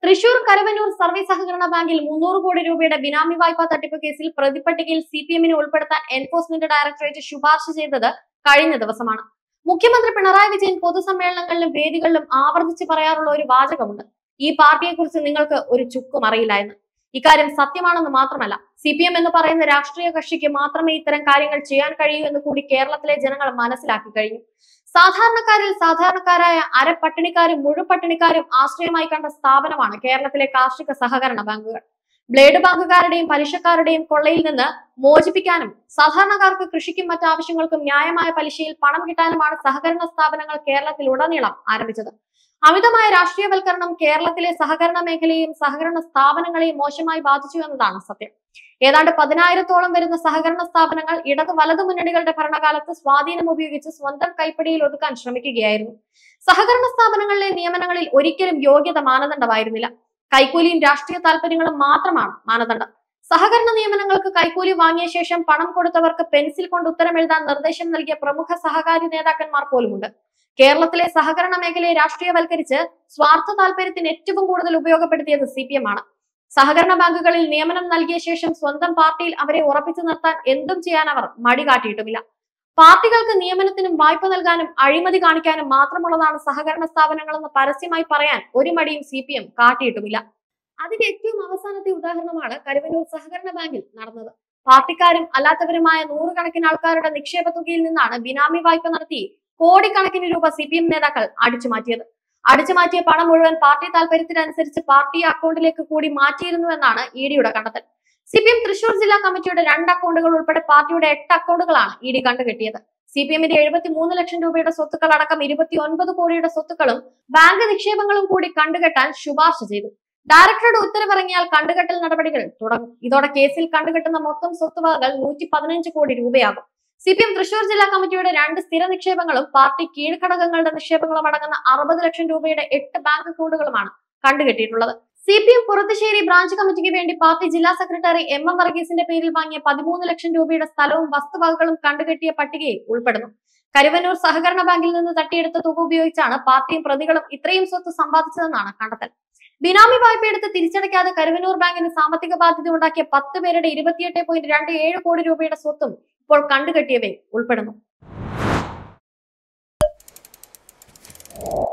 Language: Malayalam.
തൃശൂർ കരവന്നൂർ സർവീസ് സഹകരണ ബാങ്കിൽ മുന്നൂറ് കോടി രൂപയുടെ ബിനാമി വായ്പാ തട്ടിപ്പ് കേസിൽ പ്രതിപട്ടികയിൽ സി പി എമ്മിനെ ഉൾപ്പെടുത്താൻ എൻഫോഴ്സ്മെന്റ് ഡയറക്ടറേറ്റ് ശുപാർശ ചെയ്തത് കഴിഞ്ഞ ദിവസമാണ് മുഖ്യമന്ത്രി പിണറായി വിജയൻ പൊതുസമ്മേളനങ്ങളിലും വേദികളിലും ആവർത്തിച്ച് പറയാറുള്ള ഒരു വാചകമുണ്ട് ഈ പാർട്ടിയെക്കുറിച്ച് നിങ്ങൾക്ക് ഒരു ചുക്കും അറിയില്ല എന്ന് ഇക്കാര്യം സത്യമാണെന്ന് മാത്രമല്ല സി പി എം എന്ന് പറയുന്ന രാഷ്ട്രീയ കക്ഷിക്ക് മാത്രമേ ഇത്തരം കാര്യങ്ങൾ ചെയ്യാൻ കഴിയൂ എന്ന് കൂടി കേരളത്തിലെ ജനങ്ങൾ മനസ്സിലാക്കി കഴിഞ്ഞു സാധാരണക്കാരിൽ സാധാരണക്കാരായ അരപ്പട്ടിണിക്കാരും മുഴുപട്ടിണിക്കാരും ആശ്രയമായി കണ്ട സ്ഥാപനമാണ് കേരളത്തിലെ കാർഷിക സഹകരണ ബാങ്കുകൾ ബ്ലേഡ് ബാങ്കുകാരുടെയും പലിശക്കാരുടെയും കൊള്ളയിൽ നിന്ന് മോചിപ്പിക്കാനും സാധാരണക്കാർക്ക് കൃഷിക്കും മറ്റു ആവശ്യങ്ങൾക്കും ന്യായമായ പലിശയിൽ പണം കിട്ടാനുമാണ് സഹകരണ സ്ഥാപനങ്ങൾ കേരളത്തിൽ ഉടനീളം ആരംഭിച്ചത് അമിതമായ രാഷ്ട്രീയവൽക്കരണം കേരളത്തിലെ സഹകരണ മേഖലയെയും സഹകരണ സ്ഥാപനങ്ങളെയും മോശമായി ബാധിച്ചു എന്നതാണ് സത്യം ഏതാണ്ട് പതിനായിരത്തോളം വരുന്ന സഹകരണ സ്ഥാപനങ്ങൾ ഇടത് വലതു മുന്നണികളുടെ ഭരണകാലത്ത് സ്വാധീനം ഉപയോഗിച്ച് സ്വന്തം കൈപ്പിടിയിൽ ഒതുക്കാൻ ശ്രമിക്കുകയായിരുന്നു സഹകരണ സ്ഥാപനങ്ങളിലെ നിയമനങ്ങളിൽ ഒരിക്കലും യോഗ്യത മാനദണ്ഡമായിരുന്നില്ല കൈക്കൂലിയും രാഷ്ട്രീയ താല്പര്യങ്ങളും മാത്രമാണ് മാനദണ്ഡം സഹകരണ നിയമനങ്ങൾക്ക് കൈക്കൂലി വാങ്ങിയ ശേഷം പണം കൊടുത്തവർക്ക് പെൻസിൽ കൊണ്ട് ഉത്തരം എഴുതാൻ നിർദ്ദേശം നൽകിയ പ്രമുഖ സഹകാരി നേതാക്കന്മാർ പോലുമുണ്ട് കേരളത്തിലെ സഹകരണ മേഖലയെ രാഷ്ട്രീയവൽക്കരിച്ച് സ്വാർത്ഥ താല്പര്യത്തിന് ഏറ്റവും കൂടുതൽ ഉപയോഗപ്പെടുത്തിയത് സി പി എം ആണ് സഹകരണ ബാങ്കുകളിൽ നിയമനം നൽകിയ ശേഷം സ്വന്തം പാർട്ടിയിൽ അവരെ ഉറപ്പിച്ചു നിർത്താൻ എന്തും ചെയ്യാൻ അവർ മടി കാട്ടിയിട്ടുമില്ല പാർട്ടികൾക്ക് നിയമനത്തിനും വായ്പ നൽകാനും അഴിമതി കാണിക്കാനും മാത്രമുള്ളതാണ് സഹകരണ സ്ഥാപനങ്ങളെന്ന് പരസ്യമായി പറയാൻ ഒരു മടിയും സി പി എം കാട്ടിയിട്ടുമില്ല അതിന്റെ ഏറ്റവും അവസാനത്തെ ഉദാഹരണമാണ് കരുവന്നൂർ സഹകരണ ബാങ്കിൽ നടന്നത് പാർട്ടിക്കാരും അല്ലാത്തവരുമായ നൂറുകണക്കിന് ആൾക്കാരുടെ നിക്ഷേപ തുകയിൽ നിന്നാണ് ബിനാമി വായ്പ നടത്തി കോടിക്കണക്കിന് രൂപ സി പി എം നേതാക്കൾ അടിച്ചു മാറ്റിയത് അടിച്ചു മാറ്റിയ പണം മുഴുവൻ പാർട്ടി താല്പര്യത്തിനനുസരിച്ച് പാർട്ടി അക്കൗണ്ടിലേക്ക് കൂടി മാറ്റിയിരുന്നു എന്നാണ് ഇ ഡിയുടെ കണ്ടെത്തൽ സി പി എം തൃശൂർ ജില്ലാ കമ്മിറ്റിയുടെ രണ്ട് അക്കൗണ്ടുകൾ ഉൾപ്പെടെ പാർട്ടിയുടെ എട്ട് അക്കൗണ്ടുകളാണ് ഇ ഡി കണ്ടുകെട്ടിയത് സി പി എമ്മിന്റെ എഴുപത്തി മൂന്ന് ലക്ഷം രൂപയുടെ സ്വത്തുക്കൾ അടക്കം ഇരുപത്തി ഒൻപത് കോടിയുടെ സ്വത്തുക്കളും ബാങ്ക് നിക്ഷേപങ്ങളും കൂടി കണ്ടുകെട്ടാൻ ശുപാർശ ചെയ്തു ഡയറക്ടറുടെ ഉത്തരവിറങ്ങിയാൽ കണ്ടുകെട്ടൽ നടപടികൾ തുടങ്ങും ഇതോടെ കേസിൽ കണ്ടുകെട്ടുന്ന മൊത്തം സ്വത്തുവകകൾ നൂറ്റി പതിനഞ്ച് കോടി രൂപയാകും സി പി എം തൃശൂർ ജില്ലാ കമ്മിറ്റിയുടെ രണ്ട് സ്ഥിര നിക്ഷേപങ്ങളും പാർട്ടി കീഴ്ഘടകങ്ങളുടെ നിക്ഷേപങ്ങളും അടങ്ങുന്ന അറുപത് ലക്ഷം രൂപയുടെ എട്ട് ബാങ്ക് അക്കൗണ്ടുകളുമാണ് കണ്ടുകെട്ടിയിട്ടുള്ളത് സി പി എം പുറത്തുശ്ശേരി ബ്രാഞ്ച് കമ്മിറ്റിക്ക് വേണ്ടി പാർട്ടി ജില്ലാ സെക്രട്ടറി എം എം വർഗീസിന്റെ പേരിൽ വാങ്ങിയ പതിമൂന്ന് ലക്ഷം രൂപയുടെ സ്ഥലവും വസ്തുവകകളും കണ്ടുകെട്ടിയ പട്ടികയിൽ ഉൾപ്പെടുന്നു കരുവന്നൂർ സഹകരണ ബാങ്കിൽ നിന്ന് തട്ടിയെടുത്ത തുക ഉപയോഗിച്ചാണ് പാർട്ടിയും പ്രതികളും ഇത്രയും സ്വത്ത് സമ്പാദിച്ചതെന്നാണ് കണ്ടെത്തൽ ബിനാമി വായ്പ എടുത്ത് തിരിച്ചടയ്ക്കാതെ കരുവന്നൂർ ബാങ്കിന് സാമ്പത്തിക ബാധ്യത ഉണ്ടാക്കിയ പത്ത് പേരുടെ ഇരുപത്തിയെട്ട് പോയിന്റ് രണ്ട് ഏഴ് കോടി രൂപയുടെ സ്വത്തും ഇപ്പോൾ കണ്ടുകെട്ടിയവയിൽ ഉൾപ്പെടുന്നു